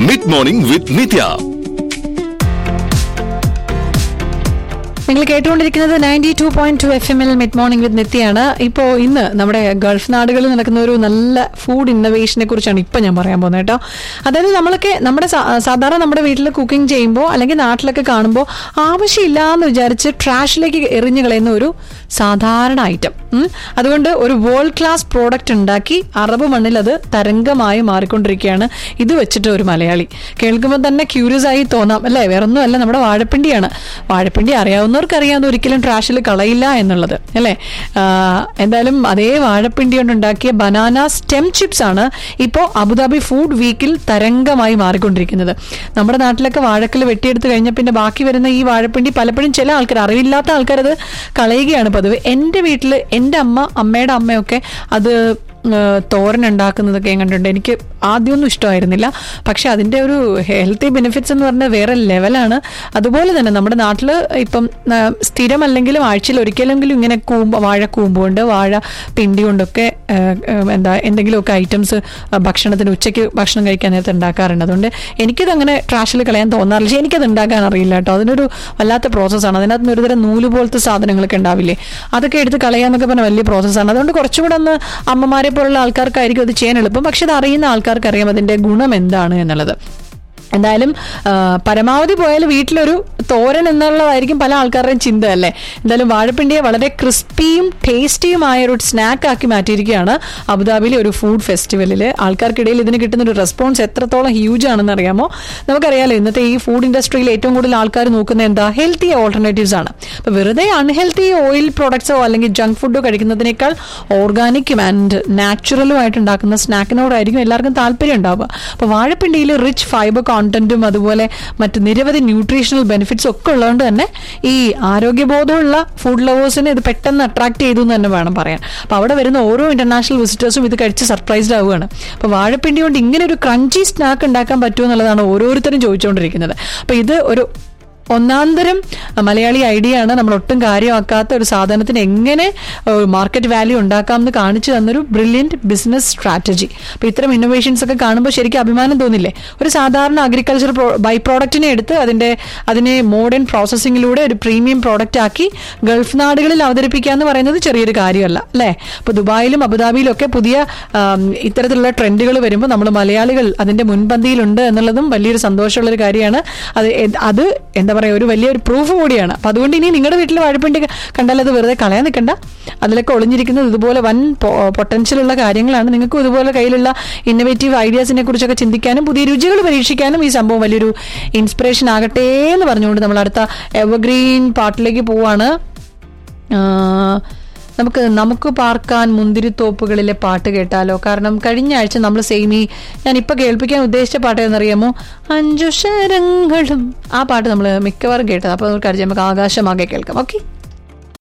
Mid morning വിത്ത് നിത്യ നിങ്ങൾ കേട്ടുകൊണ്ടിരിക്കുന്നത് ninety two point two F എമ്മിൽ മിഡ് മോർണിംഗ് വിത്ത് നിത്യയാണ് ഇപ്പോൾ ഇന്ന് നമ്മുടെ ഗൾഫ് നാടുകളിൽ നടക്കുന്ന ഒരു നല്ല ഫുഡ് ഇന്നോവേഷനെ കുറിച്ചാണ് ഇപ്പം ഞാൻ പറയാൻ പോകുന്നത് കേട്ടോ അതായത് നമ്മളൊക്കെ നമ്മുടെ സാ- സാധാരണ നമ്മുടെ വീട്ടിൽ കുക്കിംഗ് ചെയ്യുമ്പോൾ അല്ലെങ്കിൽ നാട്ടിലൊക്കെ കാണുമ്പോൾ ആവശ്യമില്ല എന്ന് വിചാരിച്ച് ട്രാഷിലേക്ക് എറിഞ്ഞു കളയുന്ന ഒരു സാധാരണ ഐറ്റം ഉം. അതുകൊണ്ട് ഒരു വേൾഡ് ക്ലാസ് പ്രോഡക്റ്റ് ഉണ്ടാക്കി അറബ് മണ്ണിൽ അത് തരംഗമായി മാറിക്കൊണ്ടിരിക്കുകയാണ് ഇത് വെച്ചിട്ട് ഒരു മലയാളി കേൾക്കുമ്പോൾ തന്നെ ക്യൂരിയസ് ആയി തോന്നാം അല്ലേ വേറൊന്നും അല്ല നമ്മുടെ വാഴപ്പിണ്ടിയാണ് വാഴപ്പിണ്ടി അറിയാവുന്നവർക്ക് അറിയാവുന്ന ഒരിക്കലും ട്രാഷിൽ കളയില്ല എന്നുള്ളത് അല്ലേ ആ, എന്തായാലും അതേ വാഴപ്പിണ്ടി കൊണ്ട് ഉണ്ടാക്കിയ ബനാന സ്റ്റെം ചിപ്സ് ആണ് ഇപ്പോൾ അബുദാബി ഫുഡ് വീക്കിൽ തരംഗമായി മാറിക്കൊണ്ടിരിക്കുന്നത് നമ്മുടെ നാട്ടിലൊക്കെ വാഴക്കൽ വെട്ടിയെടുത്ത് കഴിഞ്ഞാൽ പിന്നെ ബാക്കി വരുന്ന ഈ വാഴപ്പിണ്ടി പലപ്പോഴും ചില ആൾക്കാർ അറിവില്ലാത്ത ആൾക്കാർ അത് കളയുകയാണ് പതിവ് എൻ്റെ വീട്ടിൽ എൻ്റെ അമ്മ അമ്മയുടെ അമ്മയൊക്കെ അത് ഏഹ് തോരൻ ഉണ്ടാക്കുന്നതൊക്കെ ഞാൻ കണ്ടിട്ടുണ്ട് എനിക്ക് ആദ്യമൊന്നും ഇഷ്ടമായിരുന്നില്ല പക്ഷെ അതിൻ്റെ ഒരു ഹെൽത്തി ബെനിഫിറ്റ്സ് എന്ന് പറഞ്ഞാൽ വേറെ ലെവലാണ് അതുപോലെ തന്നെ നമ്മുടെ നാട്ടിൽ ഇപ്പം ആ, സ്ഥിരമല്ലെങ്കിലും ആഴ്ചയിൽ ഒരിക്കലെങ്കിലും ഇങ്ങനെ കൂമ്പ് വാഴ കൂമ്പ് കൊണ്ട് വാഴ പിണ്ടി കൊണ്ടൊക്കെ ഏഹ്, ഏഹ്, എന്താ എന്തെങ്കിലുമൊക്കെ ഐറ്റംസ് ഭക്ഷണത്തിന് ഉച്ചയ്ക്ക് ഭക്ഷണം കഴിക്കാൻ നേരത്തെ ഉണ്ടാക്കാറുണ്ട് അതുകൊണ്ട് എനിക്കത് അങ്ങനെ ട്രാഷിൽ കളയാൻ തോന്നാറില്ല പക്ഷേ എനിക്കത് ഉണ്ടാക്കാൻ അറിയില്ല കേട്ടോ അതിനൊരു വല്ലാത്ത പ്രോസസ്സാണ് അതിനകത്ത് നിന്ന് ഒരുതരം നൂല് പോലത്തെ സാധനങ്ങളൊക്കെ ഉണ്ടാവില്ലേ അതൊക്കെ എടുത്ത് കളയാന്നൊക്കെ പറഞ്ഞാൽ വലിയ പ്രോസസ്സാണ് അതുകൊണ്ട് കുറച്ചുകൂടെ ഒന്ന് അമ്മമാരെ പോലുള്ള ആൾക്കാർക്കായിരിക്കും അത് ചെയ്യാൻ എളുപ്പം പക്ഷെ അത് അറിയുന്ന ആൾക്കാർക്ക് അറിയാം അതിന്റെ ഗുണം എന്താണ് എന്നുള്ളത് എന്തായാലും ആ, പരമാവധി പോയാൽ വീട്ടിലൊരു തോരൻ എന്നുള്ളതായിരിക്കും പല ആൾക്കാരുടെയും ചിന്ത അല്ലേ എന്തായാലും വാഴപ്പിണ്ടിയെ വളരെ ക്രിസ്പിയും ടേസ്റ്റിയുമായ ഒരു സ്നാക്ക് ആക്കി മാറ്റിയിരിക്കുകയാണ് അബുദാബിയിലെ ഒരു ഫുഡ് ഫെസ്റ്റിവലിൽ ആൾക്കാർക്കിടയിൽ ഇതിന് കിട്ടുന്ന ഒരു റെസ്പോൺസ് എത്രത്തോളം ഹ്യൂജ് ആണെന്ന് അറിയാമോ നമുക്കറിയാലോ ഇന്നത്തെ ഈ ഫുഡ് ഇൻഡസ്ട്രിയിൽ ഏറ്റവും കൂടുതൽ ആൾക്കാർ നോക്കുന്നത് എന്താ ഹെൽത്തി ഓൾട്ടർനേറ്റീവ്സ് ആണ് അപ്പോൾ വെറുതെ അൺഹെൽത്തി ഓയിൽ പ്രോഡക്ട്സോ അല്ലെങ്കിൽ ജങ്ക് ഫുഡോ കഴിക്കുന്നതിനേക്കാൾ ഓർഗാനിക്കും ആൻഡ് നാച്ചുറലും ആയിട്ട് ഉണ്ടാക്കുന്ന സ്നാക്കിനോടായിരിക്കും എല്ലാവർക്കും താല്പര്യം ഉണ്ടാവുക അപ്പോൾ വാഴപ്പിണ്ടിയിൽ റിച്ച് ഫൈബർ കോണ്ടന്റും അതുപോലെ മറ്റ് നിരവധി ന്യൂട്രീഷണൽ ബെനിഫിറ്റ്സ് ഒക്കെ ഉള്ളതുകൊണ്ട് തന്നെ ഈ ആരോഗ്യബോധമുള്ള ഫുഡ് ലവേഴ്സിനെ ഇത് പെട്ടെന്ന് അട്രാക്ട് ചെയ്തു എന്ന് തന്നെ വേണം പറയാൻ അപ്പോൾ അവിടെ വരുന്ന ഓരോ ഇന്റർനാഷണൽ വിസിറ്റേഴ്സും ഇത് കഴിച്ച് സർപ്രൈസ്ഡ് ആവുകയാണ് അപ്പോൾ വാഴപ്പിണ്ടി കൊണ്ട് ഇങ്ങനെ ഒരു ക്രഞ്ചി സ്നാക്ക് ഉണ്ടാക്കാൻ പറ്റുമോ എന്നുള്ളതാണ് ഓരോരുത്തരും ചോദിച്ചുകൊണ്ടിരിക്കുന്നത് അപ്പോൾ ഇത് ഒരു ഒന്നാന്തരം മലയാളി ഐഡിയ ആണ് നമ്മൾ ഒട്ടും കാര്യമാക്കാത്ത ഒരു സാധനത്തിന് എങ്ങനെ മാർക്കറ്റ് വാല്യൂ ഉണ്ടാക്കാം എന്ന് കാണിച്ചു തന്നൊരു ബ്രില്യൻറ്റ് ബിസിനസ് സ്ട്രാറ്റജി അപ്പോൾ ഇത്തരം ഇന്നോവേഷൻസ് ഒക്കെ കാണുമ്പോൾ ശരിക്കും അഭിമാനം തോന്നില്ലേ ഒരു സാധാരണ അഗ്രികൾച്ചർ ബൈ പ്രോഡക്റ്റിനെ എടുത്ത് അതിൻ്റെ അതിനെ മോഡേൺ പ്രോസസ്സിങ്ങിലൂടെ ഒരു പ്രീമിയം പ്രോഡക്റ്റ് ആക്കി ഗൾഫ് നാടുകളിൽ അവതരിപ്പിക്കുക എന്ന് പറയുന്നത് ചെറിയൊരു കാര്യമല്ല അല്ലേ അപ്പോൾ ദുബായിലും അബുദാബിയിലും ഒക്കെ പുതിയ ആം, ഇത്തരത്തിലുള്ള ട്രെൻഡുകൾ വരുമ്പോൾ നമ്മൾ മലയാളികൾ അതിൻ്റെ മുൻപന്തിയിലുണ്ട് എന്നുള്ളതും വലിയൊരു സന്തോഷമുള്ളൊരു കാര്യമാണ് അത് എ- അത് എന്താ പറയുക ഒരു വലിയൊരു പ്രൂഫ് കൂടിയാണ് അപ്പം അതുകൊണ്ട് ഇനി നിങ്ങളുടെ വീട്ടിൽ വാഴപ്പിണ്ടി കണ്ടാൽ അത് വെറുതെ കളയാൻ നിൽക്കണ്ട അതിലൊക്കെ ഒളിഞ്ഞിരിക്കുന്നത് ഇതുപോലെ വൻ പൊട്ടൻഷ്യൽ ഉള്ള കാര്യങ്ങളാണ് നിങ്ങൾക്കും ഇതുപോലെ കയ്യിലുള്ള ഇന്നോവേറ്റീവ് ഐഡിയാസിനെ കുറിച്ചൊക്കെ ചിന്തിക്കാനും പുതിയ രുചികൾ പരീക്ഷിക്കാനും ഈ സംഭവം വലിയൊരു ഇൻസ്പിറേഷൻ ആകട്ടെ എന്ന് പറഞ്ഞുകൊണ്ട് നമ്മൾ അടുത്ത എവർഗ്രീൻ പാട്ടിലേക്ക് പോവാണ് ആ, നമുക്ക് നമുക്ക് പാർക്കാൻ മുന്തിരിത്തോപ്പുകളിലെ പാട്ട് കേട്ടാലോ കാരണം കഴിഞ്ഞ ആഴ്ച നമ്മൾ സെയിമി ഞാൻ ഇപ്പൊ കേൾപ്പിക്കാൻ ഉദ്ദേശിച്ച പാട്ട് എന്നറിയാമോ അഞ്ചു ശരങ്ങളും ആ പാട്ട് നമ്മൾ മിക്കവാറും കേട്ടത് അപ്പോൾ നമുക്ക് അറിയാം നമുക്ക് ആകാശമാകെ കേൾക്കാം ഓക്കെ